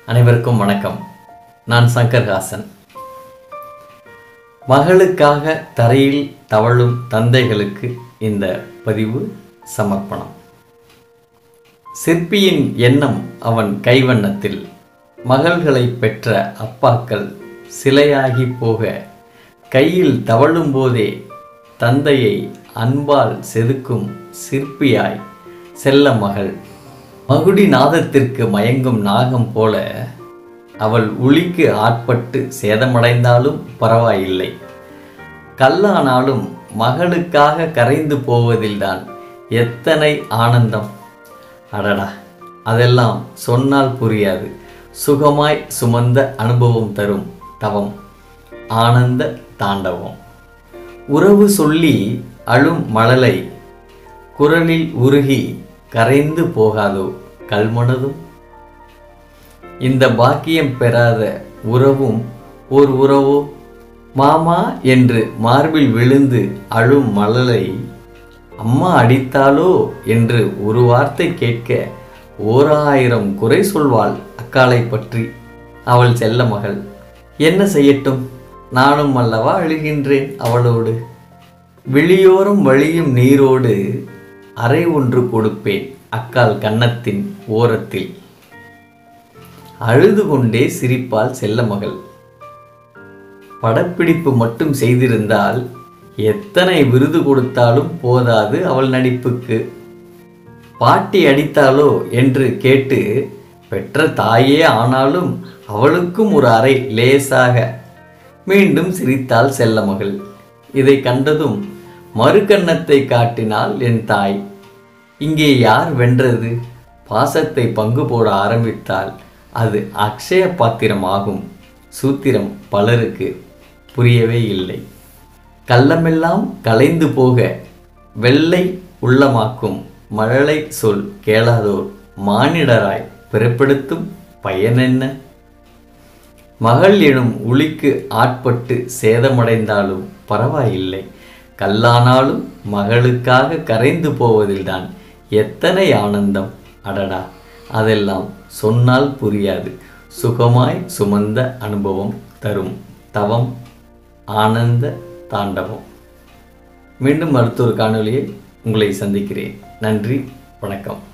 அனைவருக்கும் வணக்கம் நான் சங்கர்ஹாசன் மகளுக்காக தரையில் தவழும் தந்தைகளுக்கு இந்த பதிவு சமர்ப்பணம் சிற்பியின் எண்ணம் அவன் கைவண்ணத்தில் மகள்களை பெற்ற அப்பாக்கள் சிலையாகி போக கையில் தவழும் போதே தந்தையை அன்பால் செதுக்கும் சிற்பியாய் செல்ல மகள் மகுடி நாதத்திற்கு மயங்கும் நாகம் போல அவள் உளிக்கு ஆட்பட்டு சேதமடைந்தாலும் பரவாயில்லை கல்லானாலும் மகளுக்காக கரைந்து போவதில்தான் எத்தனை ஆனந்தம் அடடா அதெல்லாம் சொன்னால் புரியாது சுகமாய் சுமந்த அனுபவம் தரும் தவம் ஆனந்த தாண்டவம் உறவு சொல்லி அழும் மழலை குரலில் உருகி கரைந்து போகாதோ கல்மனதும் இந்த பாக்கியம் பெறாத உறவும் ஓர் உறவோ மாமா என்று மார்பில் விழுந்து அழும் மழலை அம்மா அடித்தாளோ என்று ஒரு வார்த்தை கேட்க ஓராயிரம் குறை சொல்வாள் அக்காளை பற்றி அவள் செல்ல மகள் என்ன செய்யட்டும் நானும் அல்லவா அழுகின்றேன் அவளோடு விழியோரம் வழியும் நீரோடு அறை ஒன்று கொடுப்பேன் அக்கால் கன்னத்தின் ஓரத்தில் அழுது கொண்டே சிரிப்பால் செல்ல மகள் படப்பிடிப்பு மட்டும் செய்திருந்தால் எத்தனை விருது கொடுத்தாலும் போதாது அவள் நடிப்புக்கு பாட்டி அடித்தாளோ என்று கேட்டு பெற்ற தாயே ஆனாலும் அவளுக்கும் ஒரு அறை லேசாக மீண்டும் சிரித்தாள் செல்ல மகள் இதை கண்டதும் மறுகன்னத்தை காட்டினாள் என் தாய் இங்கே யார் வென்றது பாசத்தை பங்கு போட ஆரம்பித்தால் அது அக்ஷய பாத்திரம் ஆகும் சூத்திரம் பலருக்கு புரியவே இல்லை கள்ளமெல்லாம் கலைந்து போக வெள்ளை உள்ளமாக்கும் மழலை சொல் கேளாதோர் மானிடராய் பிறப்பெடுத்தும் பயனென்ன மகள் எனும் உளிக்கு ஆட்பட்டு சேதமடைந்தாலும் பரவாயில்லை கல்லானாலும் மகளுக்காக கரைந்து போவதில்தான் எத்தனை ஆனந்தம் அடடா அதெல்லாம் சொன்னால் புரியாது சுகமாய் சுமந்த அனுபவம் தரும் தவம் ஆனந்த தாண்டவம் மீண்டும் மருத்துவர் காணொலியை உங்களை சந்திக்கிறேன் நன்றி வணக்கம்